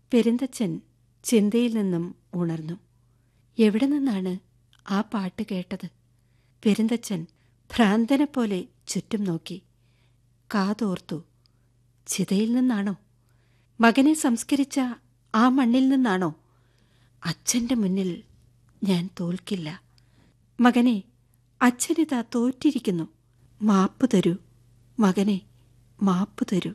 പെരുന്തച്ചൻ ചിന്തയിൽ നിന്നും ഉണർന്നു എവിടെ നിന്നാണ് ആ പാട്ട് കേട്ടത് പെരുന്തച്ചൻ ഭ്രാന്തനെപ്പോലെ ചുറ്റും നോക്കി കാതോർത്തു ചിതയിൽ നിന്നാണോ മകനെ സംസ്കരിച്ച ആ മണ്ണിൽ നിന്നാണോ അച്ഛൻ്റെ മുന്നിൽ ഞാൻ തോൽക്കില്ല മകനെ അച്ഛനിതാ തോറ്റിരിക്കുന്നു മാപ്പ് തരൂ മകനെ മാപ്പ് തരൂ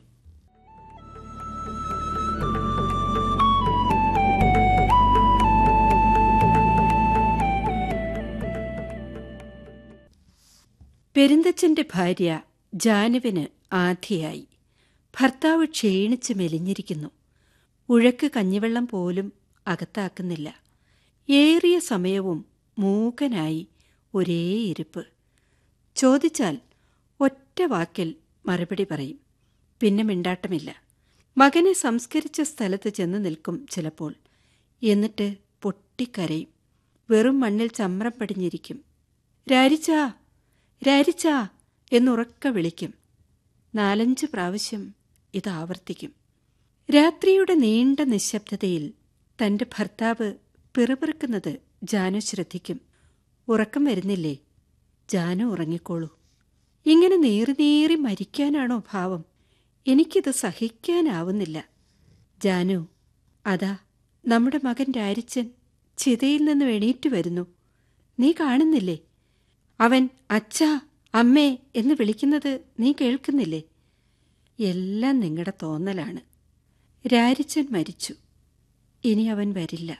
പെരുന്തച്ചന്റെ ഭാര്യ ജാനുവിന് ആധിയായി ഭർത്താവ് ക്ഷീണിച്ച് മെലിഞ്ഞിരിക്കുന്നു ഉഴക്ക് കഞ്ഞിവെള്ളം പോലും അകത്താക്കുന്നില്ല ഏറിയ സമയവും മൂകനായി ഒരേ ഇരിപ്പ് ചോദിച്ചാൽ ഒറ്റ വാക്കിൽ മറുപടി പറയും പിന്നെ മിണ്ടാട്ടമില്ല മകനെ സംസ്കരിച്ച സ്ഥലത്ത് ചെന്ന് നിൽക്കും ചിലപ്പോൾ എന്നിട്ട് പൊട്ടിക്കരയും വെറും മണ്ണിൽ ചമ്രം പടിഞ്ഞിരിക്കും രാരിച്ചാ രാരിച്ചാ എന്നുറക്ക വിളിക്കും നാലഞ്ച് പ്രാവശ്യം ഇത് ആവർത്തിക്കും രാത്രിയുടെ നീണ്ട നിശബ്ദതയിൽ തന്റെ ഭർത്താവ് പിറുപിറുക്കുന്നത് ജാനു ശ്രദ്ധിക്കും ഉറക്കം വരുന്നില്ലേ ജാനു ഉറങ്ങിക്കോളൂ ഇങ്ങനെ നീറി നീറി മരിക്കാനാണോ ഭാവം എനിക്കിത് സഹിക്കാനാവുന്നില്ല ജാനു അതാ നമ്മുടെ മകൻ രാരിച്ചൻ ചിതയിൽ നിന്ന് എണീറ്റു വരുന്നു നീ കാണുന്നില്ലേ അവൻ അച്ഛാ അമ്മേ എന്ന് വിളിക്കുന്നത് നീ കേൾക്കുന്നില്ലേ എല്ലാം നിങ്ങളുടെ തോന്നലാണ് രാരിച്ചൻ മരിച്ചു ഇനി അവൻ വരില്ല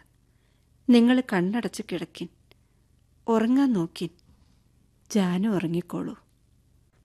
നിങ്ങൾ കണ്ണടച്ച് കിടക്കിൻ ഉറങ്ങാൻ നോക്കിൻ ജാനു ഉറങ്ങിക്കോളൂ